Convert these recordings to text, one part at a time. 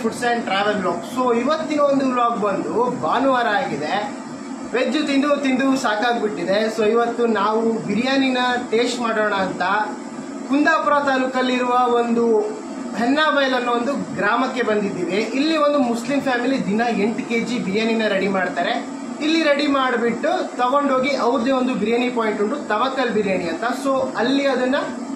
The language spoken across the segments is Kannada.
Foods and travel blog so ಇವತ್ತಿನ ಒಂದು ವ್ಲಾಗ್ ಬಂದು ಭಾನುವಾರ ಆಗಿದೆ ವೆಜ್ ತಿಂದು ತಿಂದು ಸಾಕಾಗ್ಬಿಟ್ಟಿದೆ ಸೊ ಇವತ್ತು ನಾವು ಬಿರಿಯಾನಿನ ಟೇಸ್ಟ್ ಮಾಡೋಣ ಅಂತ ಕುಂದಾಪುರ ತಾಲೂಕಲ್ಲಿರುವ ಒಂದು ಹೆನ್ನಾಬೈಲ್ ಅನ್ನೋ ಒಂದು ಗ್ರಾಮಕ್ಕೆ ಬಂದಿದ್ದೀವಿ ಇಲ್ಲಿ ಒಂದು ಮುಸ್ಲಿಂ ಫ್ಯಾಮಿಲಿ ದಿನ ಎಂಟು ಕೆ ಜಿ ಬಿರಿಯಾನಿನ ರೆಡಿ ಮಾಡ್ತಾರೆ ಇಲ್ಲಿ ರೆಡಿ ಮಾಡಿಬಿಟ್ಟು ತಗೊಂಡೋಗಿ ಅವ್ರದ್ದೇ ಒಂದು ಬಿರಿಯಾನಿ ಪಾಯಿಂಟ್ ಉಂಟು ತವಕಲ್ ಬಿರಿಯಾನಿ ಅಂತ ಸೊ ಅಲ್ಲಿ ಅದನ್ನ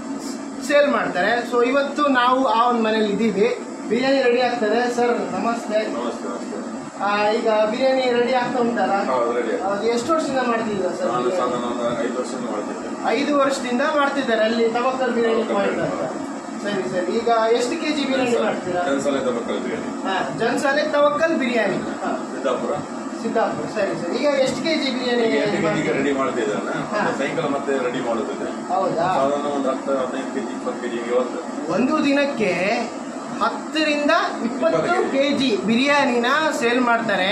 ಸೇಲ್ ಮಾಡ್ತಾರೆ ಸೊ ಇವತ್ತು ನಾವು ಆ ಒಂದು ಮನೇಲಿ ಇದ್ದೀವಿ ಬಿರಿಯಾನಿ ರೆಡಿ ಆಗ್ತದೆ ಸರ್ ನಮಸ್ತೆ ನಮಸ್ತೆ ನಮಸ್ತೆ ಆ, ಈಗ ಬಿರಿಯಾನಿ ರೆಡಿ ಆಗ್ತಾ ಉಂಟಲ್ಲ ಹೌದು ರೆಡಿ ಅದು ಎಷ್ಟು ವರ್ಷದಿಂದ ಮಾಡ್ತಿದ್ದೀರಾ ಸರ್ ನಾನು ಬಿರಿಯಾನಿ? ಸಾಧಾರಣ ಒಂದು ಐದು ವರ್ಷದಿಂದ ಮಾಡ್ತಿದ್ದೆ ಐದು ವರ್ಷದಿಂದ ಮಾಡ್ತಿದ್ದಾರೆ ಅಲ್ಲಿ ತವಕಲ್ ಬಿರಿಯಾನಿ ಪಾಯಿಂಟ್ ಅಂತ ಸರಿ ಸರಿ ಈಗ ಎಷ್ಟು ಕೆಜಿ ಬಿರಿಯಾನಿ ಮಾಡ್ತೀರಾ ಕೆಲಸಲ್ಲ ತಗೊಳ್ತಾ ಬಿರಿಯಾನಿ ಹಾ ಜನ್ಸಾಲೆ ತವಕಲ್ ಬಿರಿಯಾನಿ ಹಾ, ಸಿದ್ದಾಪುರ ಸಿದ್ದಾಪುರ ಸರಿ ಸರಿ ಈಗ ಎಷ್ಟು ಕೆಜಿ ಬಿರಿಯಾನಿ ಈಗ ಎಂಟು ಕೆಜಿಗೆ ಮಾಡ್ತೀರಾ? ರೆಡಿ ಮಾಡ್ತಿದ್ದಾನೆ ಹಾ. ಮತ್ತೆ ಸಾಯಂಕಾಲ ಮತ್ತೆ ರೆಡಿ ಮಾಡೋದಿದೆ ಹೌದಾ ಸಾಧಾರಣ ಒಂದು ಹತ್ತು ಹದಿನೈದು ಕೆಜಿ ಇಪ್ಪತ್ತು ಕೆಜಿ ಇವತ್ತು ಒಂದು ದಿನಕ್ಕೆ ಹತ್ತರಿಂದ ಇಪ್ಪತ್ತು ಕೆ ಜಿ ಬಿರಿಯಾನಿನ ಸೇಲ್ ಮಾಡ್ತಾರೆ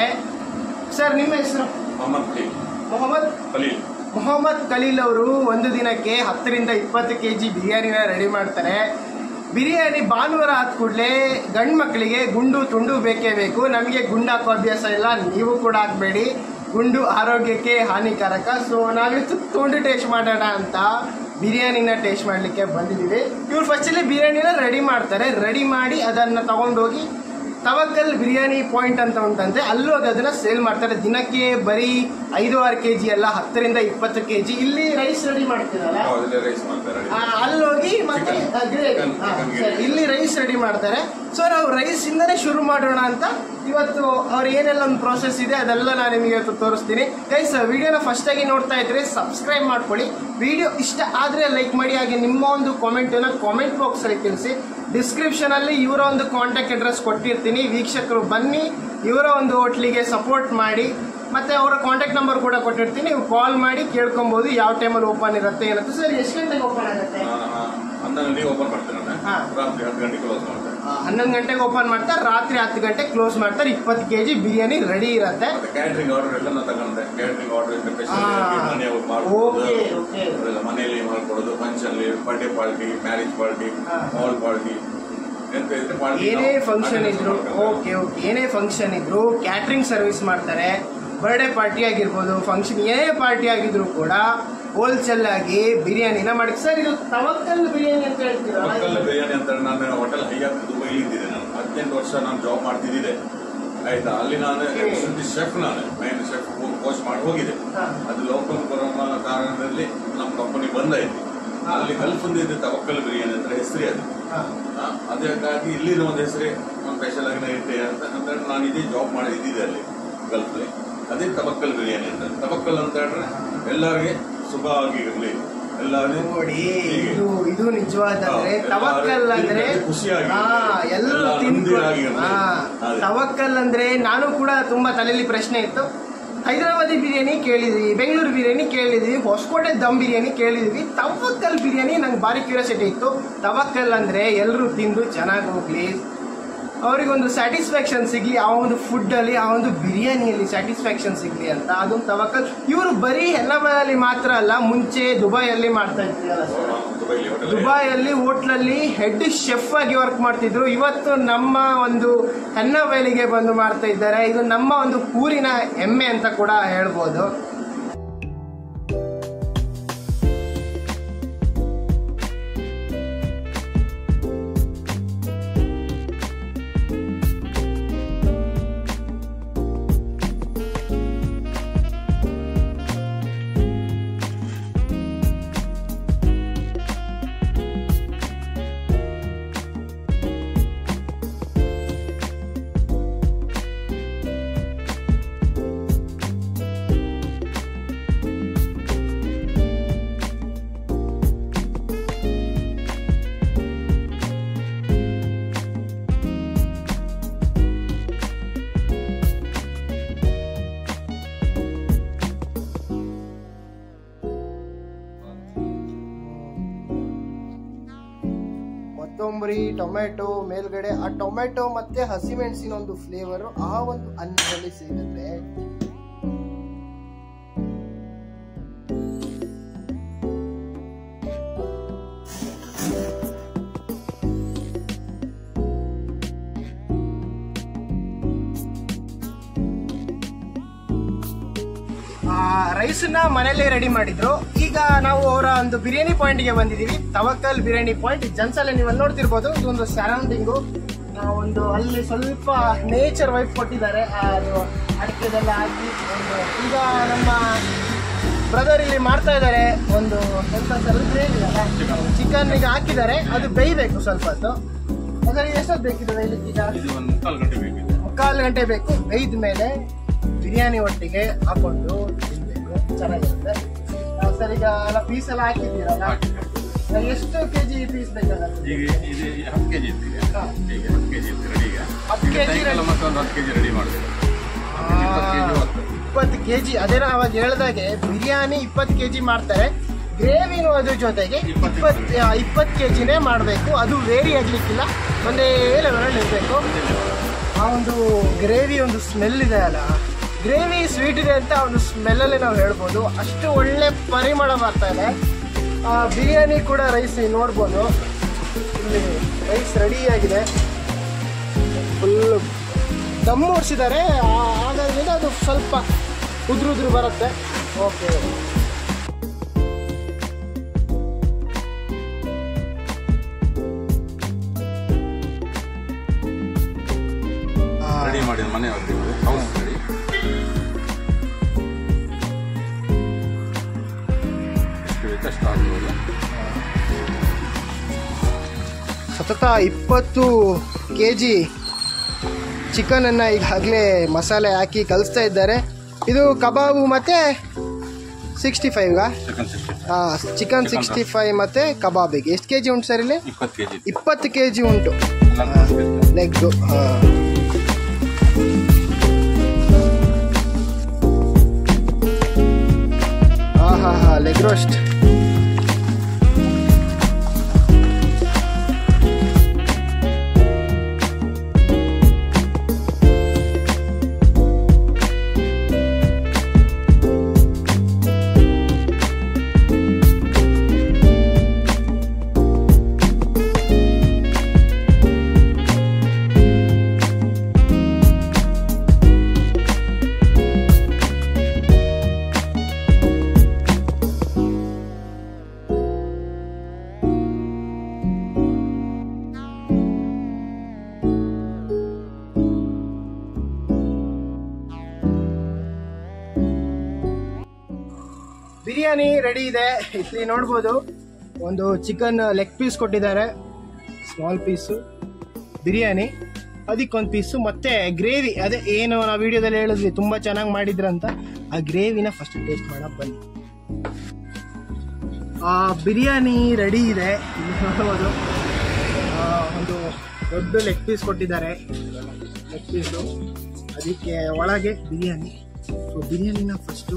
ಸರ್ ನಿಮ್ಮ ಹೆಸರು ಮೊಹಮ್ಮದ್ ಖಲೀಲ್ ಮೊಹಮ್ಮದ್ ಖಲೀಲ್ ಮೊಹಮ್ಮದ್ ಖಲೀಲ್ ಅವರು ಒಂದು ದಿನಕ್ಕೆ ಹತ್ತರಿಂದ ಇಪ್ಪತ್ತು ಕೆ ಜಿ ಬಿರಿಯಾನಿನ ರೆಡಿ ಮಾಡ್ತಾರೆ ಬಿರಿಯಾನಿ ಭಾನುವಾರ ಆದ ಕೂಡಲೇ ಗಂಡು ಮಕ್ಕಳಿಗೆ ಗುಂಡು ತುಂಡು ಬೇಕೇ ಬೇಕು ನಮಗೆ ಗುಂಡು ಹಾಕೋ ಅಭ್ಯಾಸ ಇಲ್ಲ ನೀವು ಕೂಡ ಹಾಕಬೇಡಿ ಗುಂಡು ಆರೋಗ್ಯಕ್ಕೆ ಹಾನಿಕಾರಕ ಸೊ ನಾವಿತ್ತು ತುಂಡು ಟೇಸ್ಟ್ ಮಾಡೋಣ ಅಂತ ಬಿರಿಯಾನಿನ ಟೇಸ್ಟ್ ಮಾಡಲಿಕ್ಕೆ ಬಂದಿದ್ದೀವಿ ಇವ್ರು ಫಸ್ಟಲ್ಲಿ ಬಿರಿಯಾನಿನ ರೆಡಿ ಮಾಡ್ತಾರೆ ರೆಡಿ ಮಾಡಿ ಅದನ್ನು ತಗೊಂಡೋಗಿ ತವಕಲ್ ಬಿರಿಯಾನಿ ಪಾಯಿಂಟ್ ಅಂತ ಉಂಟಂತೆ ಅಲ್ಲೋಗಿ ಅದನ್ನ ಸೇಲ್ ಮಾಡ್ತಾರೆ ದಿನಕ್ಕೆ ಬರೀ ಐದು ಆರು ಕೆ ಜಿ ಅಲ್ಲ ಹತ್ತರಿಂದ ಇಪ್ಪತ್ತು ಕೆ ಜಿ ಇಲ್ಲಿ ರೈಸ್ ರೆಡಿ ಮಾಡ್ತೀರಲ್ಲ ಅಲ್ಲೇ ರೈಸ್ ಮಾಡ್ತಾರೆ ಆ, ಅಲ್ಲೋಗಿ ಮತ್ತೆ Chicken. ಆ, gravy. Chicken, ಹಾ, chicken ಸರಿ. gravy. ಇಲ್ಲಿ ರೈಸ್ ರೆಡಿ ಮಾಡ್ತಾರೆ ಸೊ ನಾವು ರೈಸ್ ಇಂದನೇ ಶುರು ಮಾಡೋಣ ಅಂತ ಇವತ್ತು ಅವ್ರ ಏನೆಲ್ಲ ಒಂದು ಪ್ರೋಸೆಸ್ ಇದೆ ಅದೆಲ್ಲ ನಾನು ನಿಮಗೆ ಇವತ್ತು ತೋರಿಸ್ತೀನಿ ಗೈಸ್ ವಿಡಿಯೋನ ಫಸ್ಟ್ ಆಗಿ ನೋಡ್ತಾ ಇದ್ರೆ ಸಬ್ಸ್ಕ್ರೈಬ್ ಮಾಡ್ಕೊಳ್ಳಿ ವಿಡಿಯೋ ಇಷ್ಟ ಆದ್ರೆ ಲೈಕ್ ಮಾಡಿ ಹಾಗೆ ನಿಮ್ಮ ಒಂದು ಕಾಮೆಂಟ್ ಕಾಮೆಂಟ್ ಬಾಕ್ಸ್ ಅಲ್ಲಿ ತಿಳಿಸಿ ಡಿಸ್ಕ್ರಿಪ್ಷನ್ ಅಲ್ಲಿ ಇವರ ಒಂದು ಕಾಂಟ್ಯಾಕ್ಟ್ ಅಡ್ರೆಸ್ ಕೊಟ್ಟಿರ್ತೀನಿ ವೀಕ್ಷಕರು ಬನ್ನಿ ಇವರ ಒಂದು ಹೋಟ್ಲಿಗೆ ಸಪೋರ್ಟ್ ಮಾಡಿ ಮತ್ತೆ ಅವರ ಕಾಂಟ್ಯಾಕ್ಟ್ ನಂಬರ್ ಕೂಡ ಕೊಟ್ಟಿರ್ತೀನಿ ನೀವು ಕಾಲ್ ಮಾಡಿ ಕೇಳ್ಕೊಬಹುದು ಯಾವ ಟೈಮಲ್ಲಿ ಓಪನ್ ಇರುತ್ತೆ ಏನಂತ ಸರ್ ಎಷ್ಟು ಗಂಟೆಗೆ ಓಪನ್ ಆಗುತ್ತೆ ನಾನು ಹನ್ನೊಂದು ಗಂಟೆಗೆ ಓಪನ್ ಮಾಡ್ತೇನೆ ನಾನು. ಹಾ. ರಾತ್ರಿ ಹತ್ತು ಗಂಟೆಗೆ ಕ್ಲೋಸ್ ಮಾಡ್ತೇನೆ ಹನ್ನೊಂದು ಗಂಟೆಗೆ ಓಪನ್ ಮಾಡ್ತಾರೆ ರಾತ್ರಿ ಹತ್ತು ಗಂಟೆ ಕ್ಲೋಸ್ ಮಾಡ್ತಾರೆ ಇಪ್ಪತ್ತು ಕೆ ಜಿ ಬಿರಿಯಾನಿ ರೆಡಿ ಇರುತ್ತೆ ಮತ್ತೆ ಕ್ಯಾಟ್ರಿಂಗ್ ಆರ್ಡರ್ ಎಲ್ಲ ನಾನು ತಗೊಂಡೆ ಕ್ಯಾಟ್ರಿಂಗ್ ಆರ್ಡರ್ ಇಂದ ಸ್ಪೆಷಲ್ ಆ. ಮನೆಯವರು ಮಾಡ್ಕೊಡೋದು Okay, okay. ಅದೆಲ್ಲ ಮನೆಯಲ್ಲಿ ಮಾಡ್ಕೊಡೋದು function birthday party marriage party ಆ. ಮಾಲ್ ಪಾರ್ಟಿ ಎಂತ ಇದ್ರೆ party ಏನೇ ನಾವು ಫಂಕ್ಷನ್ organize ಇದ್ರು ಮಾಡ್ಕೊಂಡು ಓಕೆ ಓಕೆ ಏನೇ ಫಂಕ್ಷನ್ ಇದ್ರು ಕ್ಯಾಟ್ರಿಂಗ್ ಸರ್ವಿಸ್ ಮಾಡ್ತಾರೆ ಬರ್ಡೇ ಪಾರ್ಟಿ ಆಗಿರ್ಬೋದು ಫಂಕ್ಷನ್ ಏನೇ ಪಾರ್ಟಿ ಆಗಿದ್ರು ಕೂಡ ಹೋಲ್ಸೇಲ್ ಆಗಿ ಬಿರಿಯಾನಿನ ಮಾಡಿ ಸರ್ ಇದು ತವಕ್ಕಲ್ ಬಿರಿಯಾನಿ ಅಂತ ಹೇಳ್ತೀರಲ್ಲ ಮಕ್ಕಳ ಬಿರಿಯಾನಿ ಅಂತ ನಾನು ಹೋಟೆಲ್ ಹೈಯಾತ್ ದುಬೈಲಿ ಇದ್ದಿದ್ದೆ ನಾನು ಹದಿನೆಂಟು ವರ್ಷ ನಾನು ಜಾಬ್ ಮಾಡ್ತಿದ್ದೆ ಆಯ್ತಾ ಅಲ್ಲಿ ನಾನು ಶೆಫ್ ನಾನು ಮೈನ್ ಶೆಫ್ ಕೋಚ್ ಮಾಡಿ ಹೋಗಿದೆ ಹಾ. ಅದು ಲೋಕಲ್ ಕೊರೋನಾ ಕಾರಣದಲ್ಲಿ ನಮ್ಮ ಕಂಪನಿ ಬಂದಾಯ್ತು ಹಾ. ಅಲ್ಲಿ ಗಲ್ಫ್ ಇದೆ ತವಕ್ಕಲ್ ಬಿರಿಯಾನಿ ಅಂತ ಹೆಸರೇ ಅದು ಹಾ. ಆ, ಅದಕ್ಕಾಗಿ ಇಲ್ಲಿನ ಒಂದು ಹೆಸರೇ ಒಂದು ಸ್ಪೆಷಲ್ ಆಗಿ ಇರ್ತೇವೆ ಅಂತ ಅಂದ್ರೆ ನಾನು ಇದೇ ಜಾಬ್ ಮಾಡಿ ಇದ್ದಿದ್ದೆ ಅಲ್ಲಿ ಗಲ್ಫಲ್ಲಿ ಅದೇ ತಬಕ್ಕಲ್ ಬಿರಿಯಾನಿ ಅಂತ ತಬಕ್ಕಲ್ ಅಂತ ಹೇಳಿದ್ರೆ ಎಲ್ಲರಿಗೆ ಶುಭ ಆಗಿರಲಿ ಎಲ್ಲರಿಗೂ ನೋಡಿ ಹೀಗೆ. ಇದು ಇದು ನಿಜವಾದಂದ್ರೆ ಹೌದು, ತವಕ್ಕಲ್ ಎಲ್ಲರೂ ಅಂದ್ರೆ ಖುಷಿಯಾಗಿ ಹಾ ಎಲ್ಲರೂ ಎಲ್ಲ ತಿನ್ಕೊಂಡು ನಂದಿರಾಗಿರ್ಲಿ. ಹಾ ಅದೇ. ತವಕ್ಕಲ್ ಅಂದ್ರೆ ನಾನು ಕೂಡ ತುಂಬಾ ತಲೆಯಲ್ಲಿ ಪ್ರಶ್ನೆ ಇತ್ತು ಹೈದರಾಬಾದಿ ಬಿರಿಯಾನಿ ಕೇಳಿದ್ವಿ ಬೆಂಗಳೂರು ಬಿರಿಯಾನಿ ಕೇಳಿದ್ವಿ ಹೊಸಕೋಟೆ ದಮ್ ಬಿರಿಯಾನಿ ಕೇಳಿದ್ವಿ ತವಕ್ಕಲ್ ಬಿರಿಯಾನಿ ನಂಗೆ ಭಾರಿ ಕ್ಯೂರಿಯಾಸಿಟಿ ಇತ್ತು ತವಕ್ಕಲ್ ಅಂದ್ರೆ ಎಲ್ಲರೂ ತಿಂದು ಚೆನ್ನಾಗಿ ಹೋಗ್ಲಿ ಅವರಿಗೊಂದು ಸ್ಯಾಟಿಸ್ಫ್ಯಾಕ್ಷನ್ ಸಿಗ್ಲಿ ಆ ಒಂದು ಫುಡ್ ಅಲ್ಲಿ ಆ ಒಂದು ಬಿರಿಯಾನಿಯಲ್ಲಿ ಸ್ಯಾಟಿಸ್ಫ್ಯಾಕ್ಷನ್ ಸಿಗ್ಲಿ ಅಂತ ಅದೊಂದು ತವಕ್ಕಲ್ ಇವರು ಬರೀ ಹೆನ್ನಬಾದಲ್ಲಿ ಮಾತ್ರ ಅಲ್ಲ ಮುಂಚೆ ದುಬೈಯಲ್ಲಿ ಮಾಡ್ತಾ ಇದ್ರಲ್ಲ ಸರ್ ದುಬೈಲಿ ಹೋಟೆಲ್ ದುಬೈಯಲ್ಲಿ ಹೋಟ್ಲಲ್ಲಿ ಹೆಡ್ ಶೆಫ್ ಆಗಿ ವರ್ಕ್ ಮಾಡ್ತಿದ್ರು ಇವತ್ತು ನಮ್ಮ ಒಂದು ಹೆನ್ನಬೈಲಿಗೆ ಬಂದು ಮಾಡ್ತಾ ಇದ್ದಾರೆ ಇದು ನಮ್ಮ ಒಂದು ಊರಿನ ಹೆಮ್ಮೆ ಅಂತ ಕೂಡ ಹೇಳ್ಬೋದು ಕೊತ್ತಂಬರಿ ಟೊಮೆಟೊ ಮೇಲ್ಗಡೆ ಆ ಟೊಮೆಟೊ ಮತ್ತೆ ಹಸಿಮೆಣಸಿನ ಒಂದು ಫ್ಲೇವರ್ ಆ ಒಂದು ಅನ್ನದಲ್ಲಿ ಸಿಗುತ್ತೆ ರೈಸನ್ನ ಮನೇಲೆ ರೆಡಿ ಮಾಡಿದ್ರು ಈಗ ನಾವು ಅವರ ಒಂದು ಬಿರಿಯಾನಿ ಪಾಯಿಂಟ್ಗೆ ಬಂದಿದ್ದೀವಿ ತವಕಲ್ ಬಿರಿಯಾನಿ ಪಾಯಿಂಟ್ ಜನ್ಸಲ್ಲಿ ನೀವು ಅಲ್ಲಿ ನೋಡ್ತಿರ್ಬೋದು ಇದೊಂದು ಸರೌಂಡಿಂಗು ಒಂದು ಅಲ್ಲಿ ಸ್ವಲ್ಪ ನೇಚರ್ ವೈಫ್ ಕೊಟ್ಟಿದ್ದಾರೆ ಆ, ಅದು ಅಡಿಕೆದೆಲ್ಲ ಹಾಕಿ ಒಂದು ಈಗ ನಮ್ಮ ಬ್ರದರ್ ಇಲ್ಲಿ ಮಾಡ್ತಾ ಇದ್ದಾರೆ ಒಂದು ಸ್ವಲ್ಪ ಗ್ರೇವಿ ಚಿಕನ್ ಈಗ ಹಾಕಿದ್ದಾರೆ ಅದು ಬೇಯಬೇಕು ಸ್ವಲ್ಪ ಹೊತ್ತು ಅದರಲ್ಲಿ ಎಷ್ಟೊತ್ತು ಬೇಕಿದೆ ಬೇಯ್ಲಿಕ್ಕೆ ಈಗ ಇದು ಒಂದು ಮುಕ್ಕಾಲು ಗಂಟೆ ಬೇಕಿದೆ ಮುಕ್ಕಾಲು ಗಂಟೆ ಬೇಕು ಬೇಯ್ದ ಮೇಲೆ ಬಿರಿಯಾನಿ ಒಟ್ಟಿಗೆ ಹಾಕೊಂಡು ತಿನ್ಬೇಕು ಚೆನ್ನಾಗಿರುತ್ತೆ ಆ, ಸರ್ ಈಗ ಎಲ್ಲ ಪೀಸ್ ಎಲ್ಲ ಹಾಕಿದ್ದೀರಲ್ಲ ಈಗ ಎಷ್ಟು ಕೆಜಿ ಪೀಸ್ ಬೇಕಾಗುತ್ತೆ ಈಗ ಇದು ಹತ್ತು ಕೆಜಿ ಇತ್ತು ಈಗ ಹಾ. ಈಗ ಹತ್ತು ಕೆಜಿ ಇತ್ತು ರೆಡಿ ಈಗ ಹತ್ತು ಈಗ kg ಸಾಯಂಕಾಲ ready. ಮತ್ತೆ ಒಂದು ಹತ್ತು ಕೆಜಿ ರೆಡಿ ಮಾಡಬೇಕು ಇಪ್ಪತ್ತು ಕೆಜಿ ಹೋಗ್ತದೆ ಇಪ್ಪತ್ತು ಕೆಜಿ ಅದೇ ನಾವು ಅವಾಗ ಹೇಳ್ದಾಗೆ ಬಿರಿಯಾನಿ ಇಪ್ಪತ್ತು ಕೆಜಿ ಮಾಡ್ತಾರೆ ಗ್ರೇವಿನೂ ಅದ್ರ ಜೊತೆಗೆ ಇಪ್ಪತ್ತು ಇಪ್ಪತ್ತು ಇಪ್ಪತ್ತು ಕೆ ಜಿನೇ ಮಾಡಬೇಕು ಅದು ವೇರಿ ಆಗ್ಲಿಕ್ಕಿಲ್ಲ ಒಂದೇ ಲೆವೆಲಲ್ಲಿ ಇರಬೇಕು ಆ ಒಂದು ಗ್ರೇವಿ ಒಂದು ಸ್ಮೆಲ್ ಇದೆ ಅಲ್ಲ ಗ್ರೇವಿ ಸ್ವೀಟ್ ಇದೆ ಅಂತ ಒಂದು ಸ್ಮೆಲ್ಲಲ್ಲಿ ನಾವು ಹೇಳ್ಬೋದು ಅಷ್ಟು ಒಳ್ಳೆ ಪರಿಮಳ ಬರ್ತಾ ಇದೆ ಆ ಬಿರಿಯಾನಿ ಕೂಡ ರೈಸ್ ನೋಡ್ಬೋದು ಇಲ್ಲಿ ರೈಸ್ ರೆಡಿ ಆಗಿದೆ ಫುಲ್ ದಮ್ ಓಡಿಸಿದ್ದಾರೆ ಹಾಗಾಗಿ ಅದು ಸ್ವಲ್ಪ ಉದುರು ಉದುರು ಬರುತ್ತೆ ಓಕೆ ರೆಡಿ ಮಾಡಿದ ಮನೆ ಅವ್ರಿಗೆ ಹೌಸ್ ರೆಡಿ ಎಷ್ಟು ಬೇಕು ಅಷ್ಟು ಆಗ್ಬೋದು ಸತತ ಇಪ್ಪತ್ತು ಕೆ ಜಿ ಚಿಕನನ್ನು ಈಗಾಗಲೇ ಮಸಾಲೆ ಹಾಕಿ ಕಲಿಸ್ತಾ ಇದ್ದಾರೆ ಇದು ಕಬಾಬು ಮತ್ತು ಸಿಕ್ಸ್ಟಿ ಫೈವ್ಗಾ ಚಿಕನ್ ಸಿಕ್ಸ್ಟಿ ಹಾಂ ಚಿಕನ್ ಸಿಕ್ಸ್ಟಿ ಫೈವ್ ಮತ್ತು ಕಬಾಬಿಗೆ ಎಷ್ಟು ಕೆ ಜಿ ಉಂಟು ಸರ್ ಇಲ್ಲಿ ಇಪ್ಪತ್ತು ಕೆಜಿ ಇಪ್ಪತ್ತು ಕೆ ಜಿ ಉಂಟು ಲೆಗ್ಗು ಹಾಂ ಹಾಂ ಹಾಂ ಹಾಂ ಲೆಗ್ ರೋಸ್ಟ್ ಬಿರಿಯಾನಿ ರೆಡಿ ಇದೆ ಇಲ್ಲಿ ನೋಡ್ಬೋದು ಒಂದು ಚಿಕನ್ ಲೆಗ್ ಪೀಸ್ ಕೊಟ್ಟಿದ್ದಾರೆ ಸ್ಮಾಲ್ ಪೀಸು ಬಿರಿಯಾನಿ ಅದಕ್ಕೊಂದು ಪೀಸು ಮತ್ತೆ ಗ್ರೇವಿ ಅದೇ ಏನು ನಾವು ವಿಡಿಯೋದಲ್ಲಿ ಹೇಳಿದ್ವಿ ತುಂಬ ಚೆನ್ನಾಗಿ ಮಾಡಿದ್ರಂತ ಆ ಗ್ರೇವಿನ ಫಸ್ಟ್ ಟೇಸ್ಟ್ ಮಾಡಕ್ಕೆ ಬನ್ನಿ ಆ ಬಿರಿಯಾನಿ ರೆಡಿ ಇದೆ ಇಲ್ಲಿ ನೋಡ್ಬೋದು ಆ, ಒಂದು ದೊಡ್ಡ ಲೆಗ್ ಪೀಸ್ ಕೊಟ್ಟಿದ್ದಾರೆ ಲೆಗ್ ಪೀಸು ಅದಕ್ಕೆ ಒಳಗೆ ಬಿರಿಯಾನಿ ಸೊ ಬಿರಿಯಾನಿನ ಫಸ್ಟು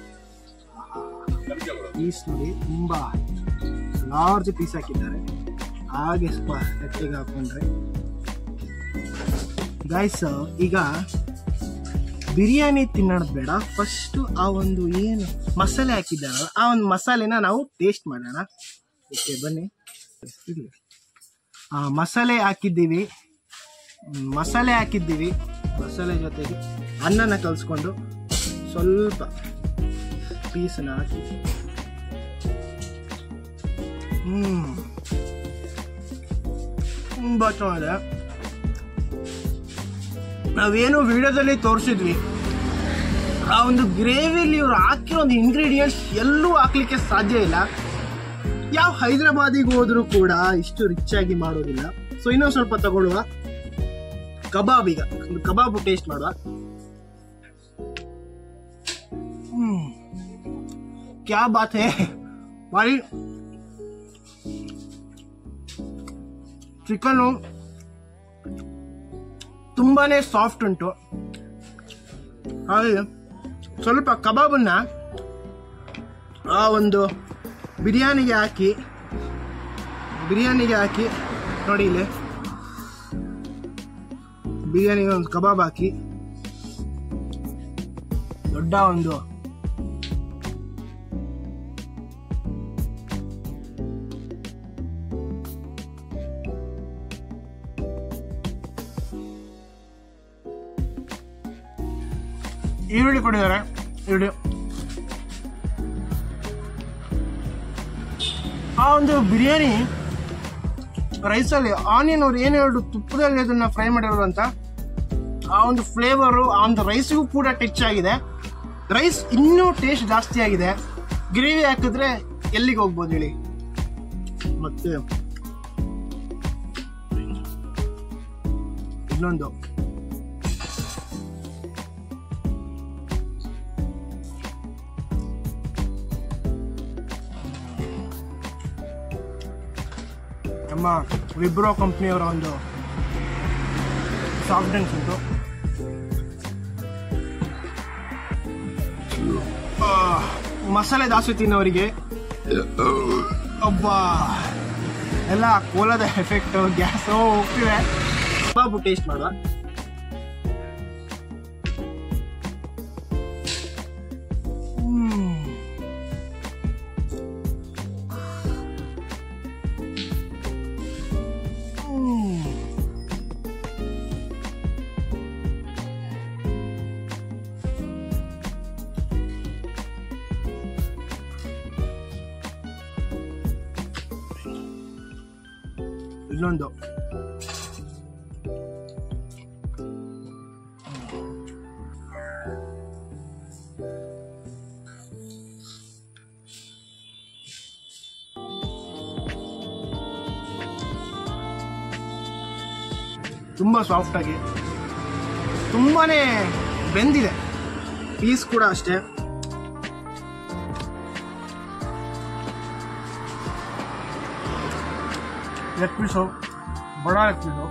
ಪೀಸ್ ನೋಡಿ ತುಂಬ ಲಾರ್ಜ್ ಪೀಸ್ ಹಾಕಿದ್ದಾರೆ ಹಾಗೆ ಸ್ವಲ್ಪ ಗಟ್ಟಿಗೆ ಹಾಕೊಂಡ್ರೆ ಗಾಯ್ಸ್ ಈಗ ಬಿರಿಯಾನಿ ತಿನ್ನೋದು ಬೇಡ ಫಸ್ಟ್ ಆ ಒಂದು ಏನು ಮಸಾಲೆ ಹಾಕಿದ್ದಾರಲ್ಲ ಆ ಒಂದು ಮಸಾಲೆನ ನಾವು ಟೇಸ್ಟ್ ಮಾಡೋಣ ಓಕೆ ಬನ್ನಿ ಇರ್ಲಿ. ಆ ಮಸಾಲೆ ಹಾಕಿದ್ದೀವಿ ಹ್ಮ್, ಮಸಾಲೆ ಹಾಕಿದ್ದೀವಿ ಮಸಾಲೆ ಜೊತೆಗೆ ಅನ್ನನ ಕಲಿಸ್ಕೊಂಡು ಸ್ವಲ್ಪ ಪೀಸನ್ನ ಹಾಕಿ ಹ್ಮ್ ತುಂಬ ಚೆನ್ನಾಗಿದೆ ನಾವೇನು ವಿಡಿಯೋದಲ್ಲಿ ತೋರಿಸಿದ್ವಿ ಆ ಒಂದು ಗ್ರೇವಿಲಿ ಇವ್ರು ಹಾಕಿರೋ ಒಂದು ಇಂಗ್ರೀಡಿಯೆಂಟ್ಸ್ ಎಲ್ಲೂ ಹಾಕ್ಲಿಕ್ಕೆ ಸಾಧ್ಯ ಇಲ್ಲ ಯಾವ ಹೈದರಾಬಾದಿಗೆ ಹೋದ್ರೂ ಕೂಡ ಇಷ್ಟು ರಿಚ್ ಆಗಿ ಮಾಡೋದಿಲ್ಲ ಸೊ ಇನ್ನೊಂದು ಸ್ವಲ್ಪ ತಗೊಳ್ಳುವ ಕಬಾಬ್ ಈಗ ಒಂದು ಕಬಾಬ್ ಟೇಸ್ಟ್ ಮಾಡುವ ಹ್ಮ್ ಕ್ಯಾ ಬಾತ್ ಹೇ ಭಾರಿ ಚಿಕನು ತುಂಬಾನೇ ಸಾಫ್ಟ್ ಉಂಟು ಹಾಗೆ ಸ್ವಲ್ಪ ಕಬಾಬನ್ನ ಆ ಒಂದು ಬಿರಿಯಾನಿಗೆ ಹಾಕಿ ಬಿರಿಯಾನಿಗೆ ಹಾಕಿ ನೋಡಿ ಇಲ್ಲಿ ಬಿರಿಯಾನಿಗೆ ಒಂದು ಕಬಾಬ್ ಹಾಕಿ ದೊಡ್ಡ ಒಂದು ಈರುಳ್ಳಿ ಕೊಟ್ಟಿದ್ದಾರೆ ಈರುಳ್ಳಿ ಆ ಒಂದು ಬಿರಿಯಾನಿ ರೈಸಲ್ಲಿ ಆನಿಯನ್ ಅವ್ರು ಏನು ಹೇಳು ತುಪ್ಪದಲ್ಲಿ ಅದನ್ನ ಫ್ರೈ ಮಾಡಿರೋದು ಅಂತ ಆ ಒಂದು ಫ್ಲೇವರು ಆ ಒಂದು ರೈಸ್ಗೂ ಕೂಡ ಟಚ್ ಆಗಿದೆ ರೈಸ್ ಇನ್ನೂ ಟೇಸ್ಟ್ ಜಾಸ್ತಿ ಆಗಿದೆ ಗ್ರೇವಿ ಹಾಕಿದ್ರೆ ಎಲ್ಲಿಗೆ ಹೋಗ್ಬೋದು ಹೇಳಿ ಮತ್ತೆ ಇನ್ನೊಂದು ನಮ್ಮ ವಿಬ್ರೋ ಕಂಪ್ನಿಯವರ ಒಂದು ಸಾಫ್ಟ್ ಡ್ರಿಂಕ್ಸ್ ಉಂಟು ಆ, ಮಸಾಲೆ ಜಾಸ್ತಿ ತಿನ್ನೋರಿಗೆ ಒಬ್ಬ ಎಲ್ಲ ಕೋಲದ ಎಫೆಕ್ಟ್ ಗ್ಯಾಸ್ ಹೋಗ್ತಿದೆ ಬಾಬು ಟೇಸ್ಟ್ ಮಾಡುವ ಹ್ಮ್. ಹ್ಮ್. ಇನ್ನೊಂದು ತುಂಬ ಸಾಫ್ಟ್ ಆಗಿ ತುಂಬಾನೇ ಬೆಂದಿದೆ ಪೀಸ್ ಕೂಡ ಅಷ್ಟೇ ಲೆಗ್ ಪೀಸು ಬಡ ಲೆಗ್ ಪೀಸು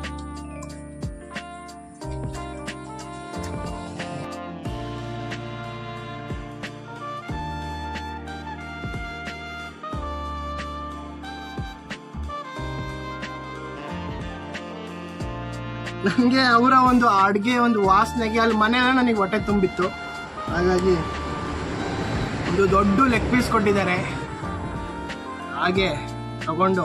ನನಗೆ ಅವರ ಒಂದು ಅಡುಗೆ ಒಂದು ವಾಸನೆಗೆ ಅಲ್ಲಿ ಮನೆಯಲ್ಲ ನನಗೆ ಹೊಟ್ಟೆ ತುಂಬಿತ್ತು ಹಾಗಾಗಿ ಒಂದು ದೊಡ್ಡ ಲೆಗ್ ಪೀಸ್ ಕೊಟ್ಟಿದ್ದಾರೆ ಹಾಗೆ ತಗೊಂಡು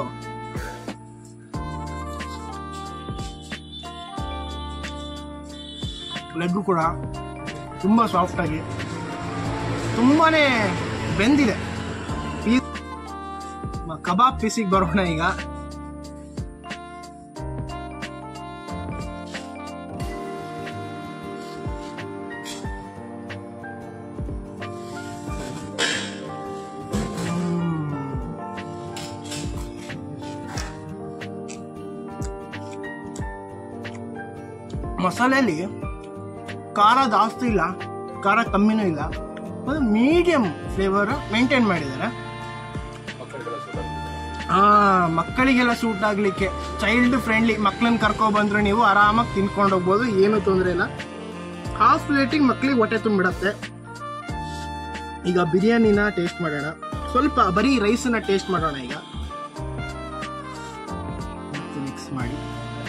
ಲೆಗ್ಗು ಕೂಡ ತುಂಬ ಸಾಫ್ಟ್ ಆಗಿ ತುಂಬಾನೇ ಬೆಂದಿದೆ ಪೀಸ್ ಕಬಾಬ್ ಪೀಸಿಗೆ ಬರೋಣ ಈಗ ಮಸಾಲೆಯಲ್ಲಿ ಖಾರ ಜಾಸ್ತಿ ಇಲ್ಲ ಖಾರ ಕಮ್ಮಿನೂ ಇಲ್ಲ ಒಂದು ಮೀಡಿಯಂ ಫ್ಲೇವರ್ ಮೇಂಟೈನ್ ಮಾಡಿದ್ದಾರೆ ಆ ಮಕ್ಕಳಿಗೆಲ್ಲ ಸೂಟ್ ಆಗ್ಲಿಕ್ಕೆ ಚೈಲ್ಡ್ ಫ್ರೆಂಡ್ಲಿ ಮಕ್ಕಳನ್ನ ಕರ್ಕೊ ಬಂದ್ರೆ ನೀವು ಆರಾಮಾಗಿ ತಿನ್ಕೊಂಡು ಹೋಗ್ಬೋದು ಏನು ತೊಂದರೆ ಇಲ್ಲ ಹಾಫ್ ಪ್ಲೇಟಿಗೆ ಮಕ್ಕಳಿಗೆ ಹೊಟ್ಟೆ ತುಂಬಿಡತ್ತೆ ಈಗ ಬಿರಿಯಾನಿನ ಟೇಸ್ಟ್ ಮಾಡೋಣ ಸ್ವಲ್ಪ ಬರೀ ರೈಸನ್ನ ಟೇಸ್ಟ್ ಮಾಡೋಣ ಈಗ ಮಿಕ್ಸ್ ಮಾಡಿ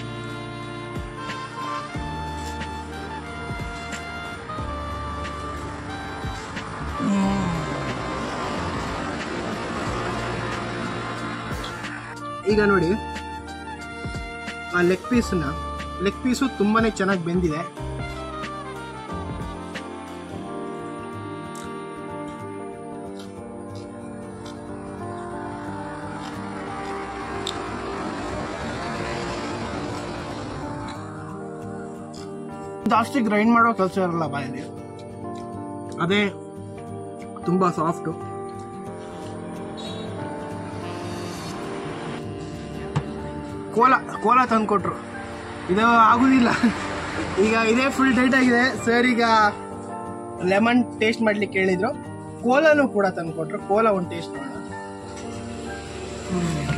ಈಗ ನೋಡಿ ಆ ಲೆಗ್ ಪೀಸ್ನ ಲೆಗ್ ಪೀಸು ತುಂಬಾನೇ ಚೆನ್ನಾಗಿ ಬೆಂದಿದೆ ಜಾಸ್ತಿ ಗ್ರೈಂಡ್ ಮಾಡೋ ಕೆಲಸ ಇರಲ್ಲ ಬಾಯಲ್ಲಿ ಅದೇ ತುಂಬಾ ಸಾಫ್ಟು ಕೋಲ ಕೋಲ ತಂದ್ಕೊಟ್ರು ಇದು ಆಗುದಿಲ್ಲ ಈಗ ಇದೇ ಫುಲ್ ಟೈಟ್ ಆಗಿದೆ ಸರ್ ಈಗ ಲೆಮನ್ ಟೇಸ್ಟ್ ಮಾಡ್ಲಿಕ್ಕೆ ಹೇಳಿದ್ರು ಕೋಲನು ಕೂಡ ತಂದ್ಕೊಟ್ರು ಕೋಲ ಒಂದು ಟೇಸ್ಟ್ ಮಾಡೋಣ ಹ್ಮ್.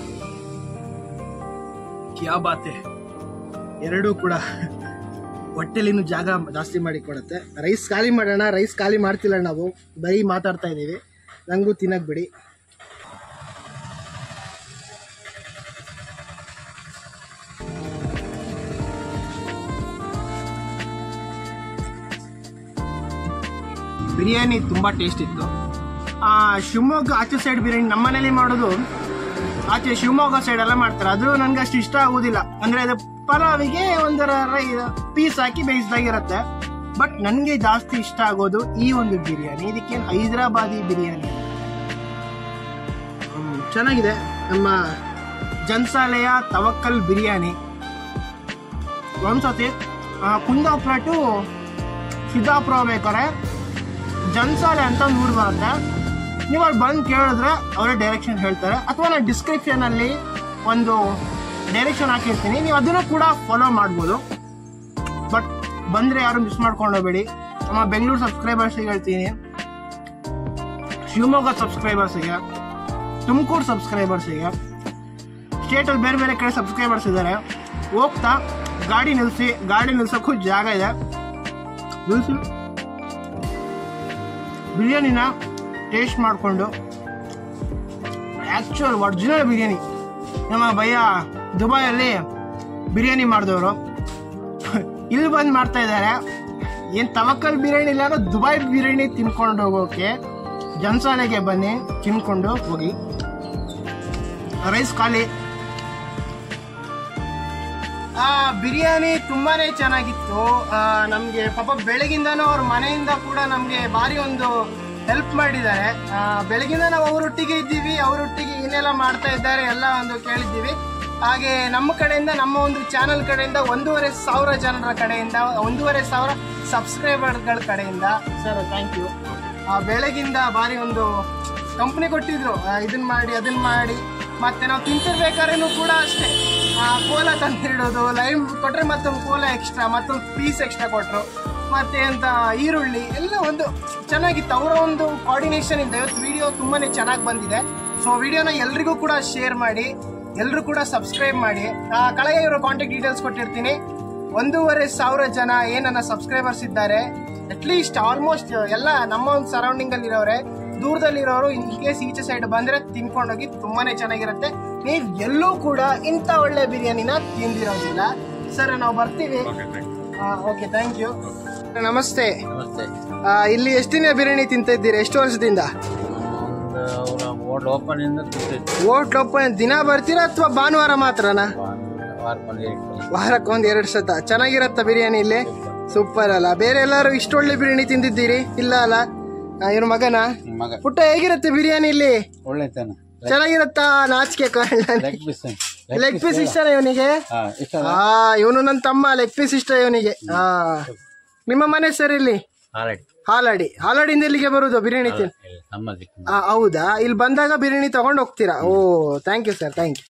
ಕ್ಯಾ ಬಾತೆ ಎರಡೂ ಕೂಡ ಹೊಟ್ಟೆಲಿನೂ ಜಾಗ ಜಾಸ್ತಿ ಮಾಡಿ ಕೊಡುತ್ತೆ ರೈಸ್ ಖಾಲಿ ಮಾಡೋಣ ರೈಸ್ ಖಾಲಿ ಮಾಡ್ತಿಲ್ಲ ನಾವು ಬರೀ ಮಾತಾಡ್ತಾ ಇದ್ದೀವಿ ನಂಗೂ ತಿನ್ನಕ್ ಬಿಡಿ ಬಿರಿಯಾನಿ ತುಂಬಾ ಟೇಸ್ಟ್ ಇತ್ತು ಆ ಶಿವಮೊಗ್ಗ ಆಚೆ ಸೈಡ್ ಬಿರಿಯಾನಿ ನಮ್ಮ ಮನೇಲಿ ಮಾಡೋದು ಆಚೆ ಶಿವಮೊಗ್ಗ ಸೈಡ್ ಎಲ್ಲ ಮಾಡ್ತಾರೆ ಅದು ನನ್ಗೆ ಅಷ್ಟು ಇಷ್ಟ ಆಗುದಿಲ್ಲ ಅಂದ್ರೆ ಅದು ಪಲಾವಿಗೆ ಒಂದರ ರೈ ಪೀಸ್ ಹಾಕಿ ಬೇಯಿಸ್ದಾಗಿರತ್ತೆ ಬಟ್ ನನಗೆ ಜಾಸ್ತಿ ಇಷ್ಟ ಆಗೋದು ಈ ಒಂದು ಬಿರಿಯಾನಿ ಇದಕ್ಕೆ ಹೈದರಾಬಾದಿ ಬಿರಿಯಾನಿ ಚೆನ್ನಾಗಿದೆ ನಮ್ಮ ಜನ್ಸಾಲೆಯ ತವಕ್ಕಲ್ ಬಿರಿಯಾನಿ ಒಂದ್ಸತಿ ಆ, ಕುಂದಾಪುರ ಟು ಸಿದ್ದಾಪುರ ಹೋಗ್ಬೇಕಾರೆ ಜನ್ಸಾಲೆ ಅಂತ ಒಂದು ಊರು ಬರುತ್ತೆ ನೀವು ಅಲ್ಲಿ ಬಂದು ಕೇಳಿದ್ರೆ ಅವರೇ ಡೈರೆಕ್ಷನ್ ಹೇಳ್ತಾರೆ ಅಥವಾ ನಾನು ಡಿಸ್ಕ್ರಿಪ್ಷನಲ್ಲಿ ಒಂದು ಡೈರೆಕ್ಷನ್ ಹಾಕಿರ್ತೀನಿ ನೀವು ಅದನ್ನು ಕೂಡ ಫಾಲೋ ಮಾಡ್ಬೋದು ಬಟ್ ಬಂದರೆ ಯಾರು ಮಿಸ್ ಮಾಡ್ಕೊಂಡು ಹೋಗ್ಬೇಡಿ ನಮ್ಮ ಬೆಂಗಳೂರು ಸಬ್ಸ್ಕ್ರೈಬರ್ಸಿಗೆ ಹೇಳ್ತೀನಿ ಶಿವಮೊಗ್ಗ ಸಬ್ಸ್ಕ್ರೈಬರ್ಸಿಗೆ ತುಮಕೂರು ಸಬ್ಸ್ಕ್ರೈಬರ್ಸಿಗೆ ಸ್ಟೇಟಲ್ಲಿ ಬೇರೆ ಬೇರೆ ಕಡೆ ಸಬ್ಸ್ಕ್ರೈಬರ್ಸ್ ಇದ್ದಾರೆ ಹೋಗ್ತಾ ಗಾಡಿ ನಿಲ್ಲಿಸಿ ಗಾಡಿ ನಿಲ್ಸೋಕ್ಕೂ ಜಾಗ ಇದೆ ನಿಲ್ಲಿಸಿ ಬಿರಿಯಾನಿನ ಟೇಸ್ಟ್ ಮಾಡಿಕೊಂಡು ಆ್ಯಕ್ಚುಯಲ್ ಒರಿಜಿನಲ್ ಬಿರಿಯಾನಿ ನಮ್ಮ ಭಯ್ಯ ದುಬೈಯಲ್ಲಿ ಬಿರಿಯಾನಿ ಮಾಡಿದವರು ಇಲ್ಲಿ ಬಂದು ಮಾಡ್ತಾ ಇದ್ದಾರೆ ಏನು ತವಕ್ಕಲ್ ಬಿರಿಯಾನಿ ಇಲ್ಲ ಅಂದ್ರೆ ದುಬೈ ಬಿರಿಯಾನಿ ತಿನ್ಕೊಂಡು ಹೋಗೋಕೆ ಜನ್ಸಾಲೆಗೆ ಬನ್ನಿ ತಿನ್ಕೊಂಡು ಹೋಗಿ ರೈಸ್ ಖಾಲಿ ಆ ಬಿರಿಯಾನಿ ತುಂಬಾನೇ ಚೆನ್ನಾಗಿತ್ತು ಆ, ನಮ್ಗೆ ಪಾಪ ಬೆಳಗಿಂದನೂ ಅವ್ರ ಮನೆಯಿಂದ ಕೂಡ ನಮ್ಗೆ ಭಾರಿ ಒಂದು ಹೆಲ್ಪ್ ಮಾಡಿದ್ದಾರೆ ಆ, ಬೆಳಗಿಂದ ನಾವು ಅವರೊಟ್ಟಿಗೆ ಇದ್ದೀವಿ ಅವರೊಟ್ಟಿಗೆ ಏನೆಲ್ಲ ಮಾಡ್ತಾ ಇದ್ದಾರೆ ಎಲ್ಲ ಒಂದು ಕೇಳಿದ್ದೀವಿ ಹಾಗೆ ನಮ್ಮ ಕಡೆಯಿಂದ ನಮ್ಮ ಒಂದು ಚಾನೆಲ್ ಕಡೆಯಿಂದ ಒಂದೂವರೆ ಸಾವಿರ ಜನರ ಕಡೆಯಿಂದ ಒಂದೂವರೆ ಸಾವಿರ ಸಬ್ಸ್ಕ್ರೈಬರ್ಗಳ ಕಡೆಯಿಂದ ಸರ್ ಥ್ಯಾಂಕ್ ಯು ಬೆಳಗಿಂದ ಭಾರಿ ಒಂದು ಕಂಪ್ನಿ ಕೊಟ್ಟಿದ್ರು ಆ, ಇದನ್ನ ಮಾಡಿ ಅದನ್ನ ಮಾಡಿ ಮತ್ತೆ ನಾವು ತಿಂತಿರ್ಬೇಕಾದ್ರೂ ಕೂಡ ಅಷ್ಟೇ ಆ, ಕೋಲ ತಂದಿಡೋದು ಲೈಮ್ ಕೊಟ್ರೆ ಮತ್ತೊಂದು ಕೋಲ ಎಕ್ಸ್ಟ್ರಾ ಮತ್ತೊಂದು ಪೀಸ್ ಎಕ್ಸ್ಟ್ರಾ ಕೊಟ್ರು ಮತ್ತೆ ಅಂತ ಈರುಳ್ಳಿ ಎಲ್ಲ ಒಂದು ಚೆನ್ನಾಗಿತ್ತು ಅವರ ಒಂದು ಕೋಆರ್ಡಿನೇಷನ್ ಇಂದ ಇವತ್ತು ವಿಡಿಯೋ ತುಂಬಾನೇ ಚೆನ್ನಾಗಿ ಬಂದಿದೆ ಸೊ ವಿಡಿಯೋನ ಎಲ್ರಿಗೂ ಕೂಡ ಶೇರ್ ಮಾಡಿ ಎಲ್ಲರೂ ಕೂಡ ಸಬ್ಸ್ಕ್ರೈಬ್ ಮಾಡಿ ಆ, ಕೆಳಗೆ ಇರೋ ಕಾಂಟ್ಯಾಕ್ಟ್ ಡೀಟೇಲ್ಸ್ ಕೊಟ್ಟಿರ್ತೀನಿ ಒಂದೂವರೆ ಸಾವಿರ ಜನ ಏನ್ ನನ್ನ ಸಬ್ಸ್ಕ್ರೈಬರ್ಸ್ ಇದ್ದಾರೆ ಅಟ್ಲೀಸ್ಟ್ ಆಲ್ಮೋಸ್ಟ್ ಎಲ್ಲ ನಮ್ಮ ಒಂದು ಸರೌಂಡಿಂಗ್ ಅಲ್ಲಿ ಇರೋರೆ ದೂರದಲ್ಲಿರೋರು ಇನ್ ಕೇಸ್ ಈಚೆ ಸೈಡ್ ಬಂದ್ರೆ ತಿನ್ಕೊಂಡೋಗಿ ತುಂಬಾನೇ ಚೆನ್ನಾಗಿರುತ್ತೆ ನೀವು ಎಲ್ಲೂ ಕೂಡ ಇಂಥ ಒಳ್ಳೆ ಬಿರಿಯಾನಿನ ತಿಂದಿರೋದಿಲ್ಲ ಸರ್ ನಾವು ಬರ್ತೀವಿ ಓಕೆ ಥ್ಯಾಂಕ್ ಯು ನಮಸ್ತೆ ನಮಸ್ತೆ ಆ, ಇಲ್ಲಿ ಎಷ್ಟು ದಿನ ಬಿರಿಯಾನಿ ತಿಂತ ಇದ್ದೀರಾ ಎಷ್ಟು ವರ್ಷದಿಂದ ಒಂದು ಅವರ ಹೋಟ್ಲ್ ಓಪನ್ ಇಂದ ಕೂತಿತ್ತು ಹೋಟ್ಲ್ ಓಪನ್ ದಿನ ಬರ್ತೀರಾ ಅಥವಾ ಭಾನುವಾರ ಮಾತ್ರನಾ ವಾರಕ್ಕೊಂದು ಎರಡು ವಾರಕ್ಕೆ ಒಂದ್ ಎರಡು ಸತ ಚೆನ್ನಾಗಿರತ್ತ ಬಿರಿಯಾನಿ ಇಲ್ಲಿ ಸೂಪರ್ ಅಲ್ಲ ಬೇರೆ ಎಲ್ಲಾರು ಇಷ್ಟೊಳ್ಳೆ ಬಿರಿಯಾನಿ ತಿಂದಿದ್ದೀರಿ ಇಲ್ಲ ಅಲ್ಲ ಆ, ಇವ್ರ ಮಗನ ಮಗ ಪುಟ್ಟ ಹೇಗಿರುತ್ತೆ ಬಿರಿಯಾನಿ ಇಲ್ಲಿ ಒಳ್ಳೆ ತಾನೆ ಚೆನ್ನಾಗಿರತ್ತಾ ನಾಚಿಕೆ ಲೆಗ್ ಪೀಸ್ ಲೆಗ್ ಪೀಸ್ ಇಷ್ಟನಾ ಇವನಿಗೆ ಹಾ ಇಷ್ಟ ಆ ಇವನು ನನ್ನ ತಮ್ಮ ಲೆಗ್ ಪೀಸ್ ಇಷ್ಟ ಇವನಿಗೆ ಆ ನಿಮ್ಮ ಮನೆ ಸರ್ ಇಲ್ಲಿ ಆಲ್ರೆಡಿ ಹಾಲಾಡಿ ಹಾಲಾಡಿಂದ ಇಲ್ಲಿಗೆ ಬರುದು ಬಿರಿಯಾನಿ ತಿನ್ ನಮ್ಮಲ್ಲಿ ಆ, ಹೌದಾ ಇಲ್ಲಿ ಬಂದಾಗ ಬಿರಿಯಾನಿ ತಗೊಂಡು ಹೋಗ್ತೀರಾ oh thank you sir thank you